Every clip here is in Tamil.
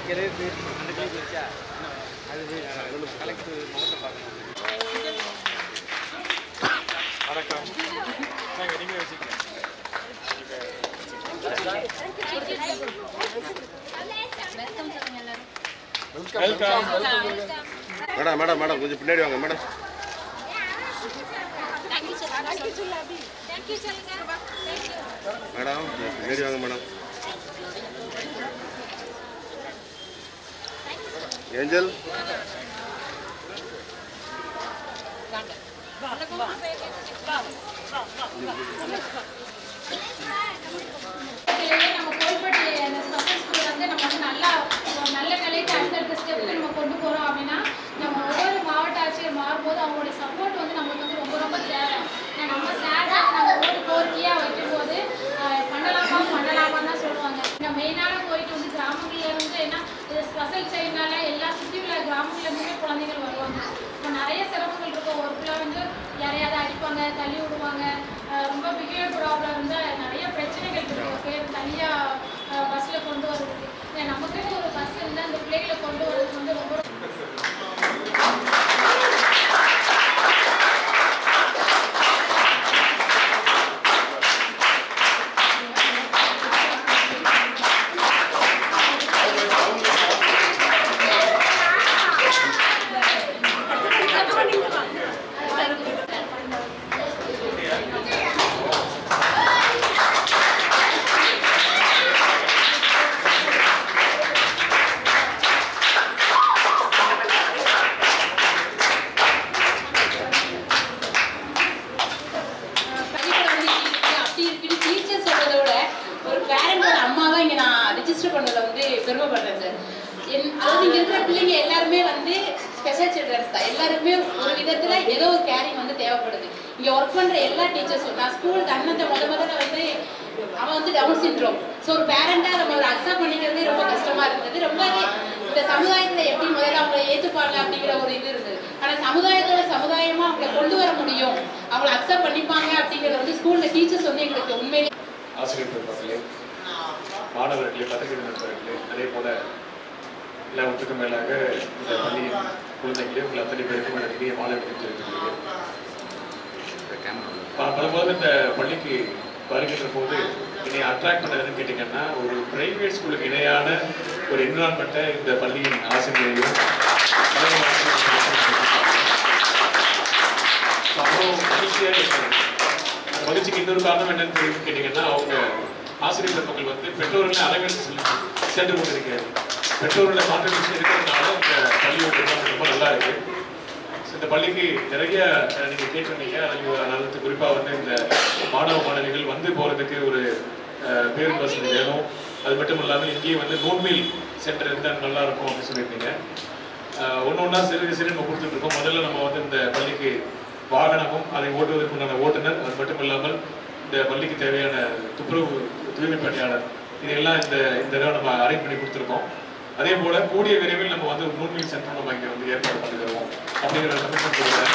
கிளம்பி அந்த கிளம்பி வச்சா அது கலெக்டர் முகத்தை பார்க்கணும் வணக்கம் நாங்கள் நீங்கள் வச்சுக்கோங்க வெல்கம் மேடம் மேடம் மேடம் கொஞ்சம் பின்னாடி வாங்க மேடம் மேடம் கொஞ்சம் பின்னாடி வாங்க மேடம் ஏஞ்சல் நம்ம கோல்பட்டி அந்த ஸ்பெஷல் ஸ்கூல் வந்து நம்ம வந்து நல்லா ஒரு நல்ல நிலைக்கு அடுத்தடுத்த ஸ்டெப்க்கு நம்ம கொண்டு போகிறோம் அப்படின்னா நம்ம ஒவ்வொரு மாவட்ட ஆட்சியர் மாறும்போது அவங்களுடைய சப்போர்ட் வந்து நம்மளுக்கு வந்து ரொம்ப ரொம்ப தேவை ஏன்னா நம்ம சேரை நம்ம ஒரு கோரிக்கையாக வைக்கும்போது ஆஹ், பண்ணலாமா பண்ணலாமா தான் சொல்லுவாங்க இந்த மெயினான கோரிக்கை வந்து கிராமங்கள்ல இருந்து ஏன்னா இது ஸ்பெஷல் சைனால எல்லா சுற்றி உள்ள கிராமங்கள்லேருந்துமே குழந்தைகள் வருவாங்க இப்போ நிறைய சிரமங்கள் இருக்கும் ஒரு பிள்ளை வந்து யாரையாவது அடிப்பாங்க தள்ளி விடுவாங்க ஆஹ் ரொம்ப பிஹேவியர் ப்ராப்ளம் இருந்தால் நிறைய பிரச்சனைகள் இருக்கும் பேர் தனியாக பஸ்ஸில் கொண்டு வர்றதுக்கு இல்லை நமக்குன்னு ஒரு பஸ் இருந்தால் அந்த பிள்ளைகளை கொண்டு வர்றதுக்கு வந்து ரொம்ப படிப்புல வந்து இப்படி இருக்கு, அப்படி இருக்குன்னு டீச்சர் சொல்றதை விட ஒரு பேரண்டோட அம்மாவா இங்க நான் ரெஜிஸ்டர் பண்ணதுல வந்து பெருமைப்படுறேன் சார் என் அதாவது இங்க இருக்கிற பிள்ளைங்க எல்லாருமே வந்து ஸ்பெஷல் சில்ட்ரன்ஸ் தான் எல்லாருக்குமே ஒரு விதத்துல ஏதோ ஒரு கேரிங் வந்து தேவைப்படுது இங்க ஒர்க் பண்ற எல்லா டீச்சர்ஸும் நான் ஸ்கூல் தன்னத்தை முத முதல்ல வந்து அவன் வந்து டவுன் சிண்ட்ரோம் ஸோ ஒரு பேரண்டா நம்ம ஒரு அக்செப்ட் பண்ணிக்கிறதே ரொம்ப கஷ்டமா இருந்தது ரொம்பவே இந்த சமுதாயத்துல எப்படி முதல்ல அவங்களை ஏத்துப்பாங்க அப்படிங்கிற ஒரு இது இருந்தது ஆனா சமுதாயத்தோட சமுதாயமா அவங்களை கொண்டு வர முடியும் அவங்களை அக்செப்ட் பண்ணிப்பாங்க அப்படிங்கறது வந்து ஸ்கூல்ல டீச்சர்ஸ் வந்து எங்களுக்கு உண்மையிலே ஆசிரியர் பெருமக்களே மாணவர்களே பத்திரிகை நண்பர்களே அதே போல எல்லாவற்றுக்கும் மேலாக இந்த பள்ளியின் குழந்தைகளே உங்கள் அத்தனை பேருக்கும் எனது இனிய மாலை வணக்கம் தெரிவித்துக் கொள்கிறேன் ப- பலபோது இந்த பள்ளிக்கு வருகின்ற போது என்னை அட்ராக்ட் பண்ணதுன்னு கேட்டிங்கன்னா ஒரு பிரைவேட் ஸ்கூலுக்கு இணையான ஒரு என்விரான்மெண்ட்டை இந்த பள்ளியின் ஆசிரியரையும் பழைய ஆசிரியர்களும் அவ்வளோ மகிழ்ச்சியாக இருக்கிறது அந்த மகிழ்ச்சிக்கு இன்னொரு காரணம் என்னன்னு தெரியும் கேட்டிங்கன்னா அவங்க ஆசிரியர் பெருமக்கள் வந்து பெற்றோர்களை அளவெடுத்து சொல்லி சென்று கொண்டிருக்கிறது பெற்றோர்களோட கான்ட்ரிபியூஷன் இருக்கிறதுனால இந்த பள்ளியோட நிர்வாகம் ரொம்ப நல்லா இருக்கு So, இந்த பள்ளிக்கு நிறைய அஹ், நீங்க கேட்டிருந்தீங்க அது அதாவது குறிப்பா வந்து இந்த மாணவ மாணவிகள் வந்து போறதுக்கு ஒரு அஹ், பேருந்து வசதி வேணும் அது மட்டும் இல்லாமல் இங்கேயே வந்து நோன்மீல் சென்டர் இருந்தால் நல்லா இருக்கும் அப்படின்னு சொல்லியிருந்தீங்க ஒன்று ஒன்றா சிறு சிறு நம்ம கொடுத்துட்டு இருக்கோம் முதல்ல நம்ம வந்து இந்த பள்ளிக்கு வாகனமும் அதை ஓட்டுவதற்கு உண்டான ஓட்டுநர் அது மட்டும் இல்லாமல் இந்த பள்ளிக்கு தேவையான துப்புரவு தூய்மை பணியாளர் இதெல்லாம் இந்த இந்த தடவை நம்ம அரேஞ்ச் பண்ணி கொடுத்துருக்கோம் அதே போல கூடிய விரைவில் நம்ம வந்து நூன்மீல் சென்டர் நம்ம இங்கே வந்து ஏற்பாடு பண்ணி தருவோம் அப்படிங்கிற கமிட்மெண்ட் கொடுக்குறேன்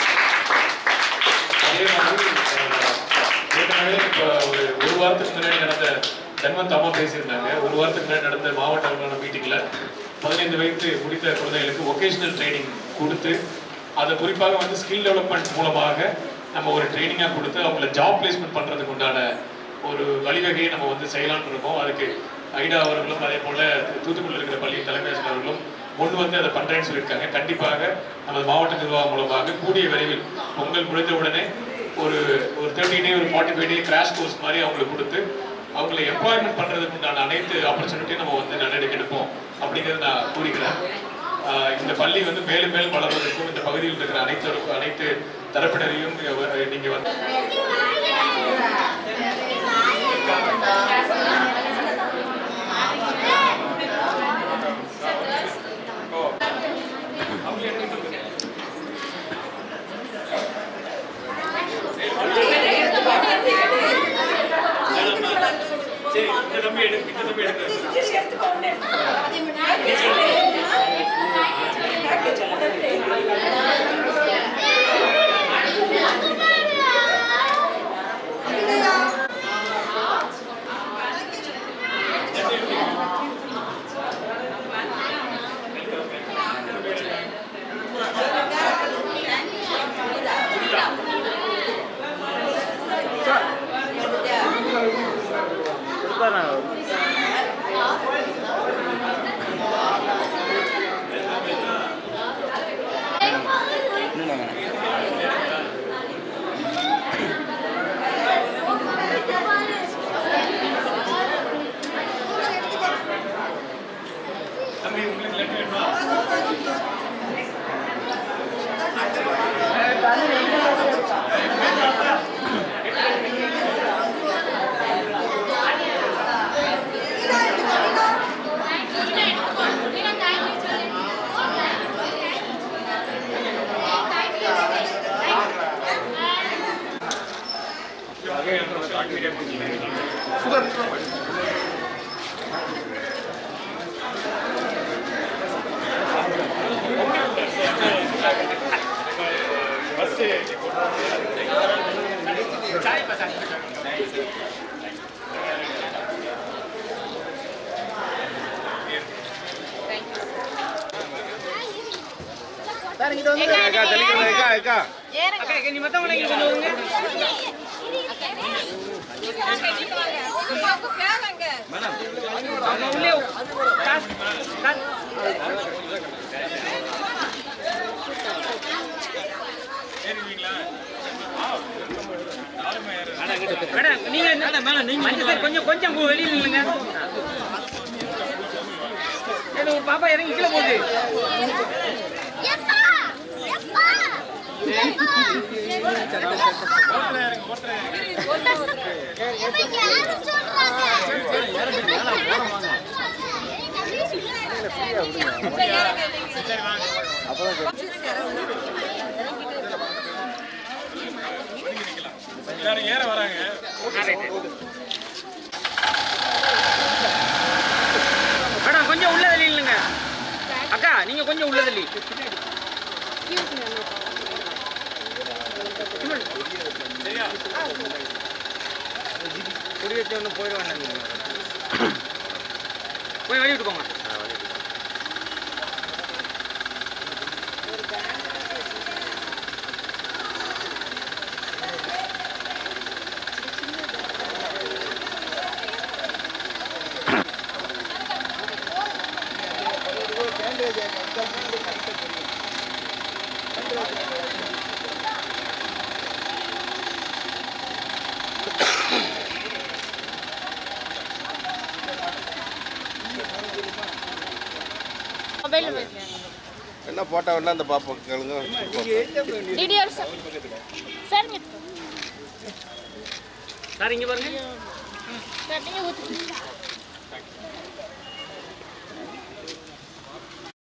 அதே மாதிரி அஹ், ஏற்கனவே இப்போ ஒரு ஒரு வாரத்துக்கு முன்னாடி நடந்த தன்வந்த் அம்மா பேசியிருந்தாங்க ஒரு வாரத்துக்கு முன்னாடி நடந்த மாவட்ட அளவிலான மீட்டிங்ல பதினைந்து வயது முடித்த குழந்தைகளுக்கு ஒகேஷனல் ட்ரைனிங் கொடுத்து அதை குறிப்பாக வந்து ஸ்கில் டெவலப்மெண்ட் மூலமாக நம்ம ஒரு ட்ரைனிங்காக கொடுத்து அவங்கள ஜாப் பிளேஸ்மெண்ட் பண்ணுறதுக்கு உண்டான ஒரு வழிவகையை நம்ம வந்து செய்யலாம்னு இருக்கோம் அதுக்கு ஐடா அவர்களும் அதே போல தூத்துக்குடியில் இருக்கிற பள்ளி தலைமை ஆசிரியர் அவர்களும் முன் வந்து அதை பண்றேன்னு சொல்லியிருக்காங்க கண்டிப்பாக நமது மாவட்ட நிர்வாகம் மூலமாக கூடிய விரைவில் பொங்கல் முடிந்த உடனே ஒரு ஒரு தேர்ட்டி டே ஒரு forty five day crash course மாதிரி அவங்களுக்கு கொடுத்து அவங்களை எம்ப்ளாய்மெண்ட் பண்றதுக்கு உண்டான அனைத்து ஆப்பர்ச்சுனிட்டியும் நம்ம வந்து நடவடிக்கை எடுப்போம் அப்படிங்கிறத நான் கூறுகிறேன் ஆஹ் இந்த பள்ளி வந்து மேலும் மேலும் வளர்வதற்கும் இந்த பகுதியில் இருக்கிற அனைத்து அனைத்து தரப்பினரையும் நீங்க- நீங்க வந்து சரி இந்த தம்பி எடு இந்த தம்பி எடுத்து அக்கா தெளிக்கணும் அக்கா அக்கா அக்கா இங்க நீ மத்தவங்கள இங்க கொஞ்சம் வருங்க அவங்க உள்ளே காசு காசு மேடம் நீங்க மஞ்சள் சார் கொஞ்சம் கொஞ்சம் உங்க வெளியில நில்லுங்க ஏதோ ஒரு பாப்பா இறங்கி கீழே போகுது எல்லாரும் ஏற வராங்க மேடம் கொஞ்சம் உள்ள தள்ளி இல்லைங்க அக்கா நீங்க கொஞ்சம் உள்ள தள்ளி குடி வச்சு ஒன்று போயிட வேண்டாம் போய் வெளியே விட்டுக்கோங்க என்ன போட்டோ வேணா அந்த பாப்பா கேளுங்க டீடைல்ஸ் சார் சார் இங்க பாருங்க சார் நீங்க ஊத்து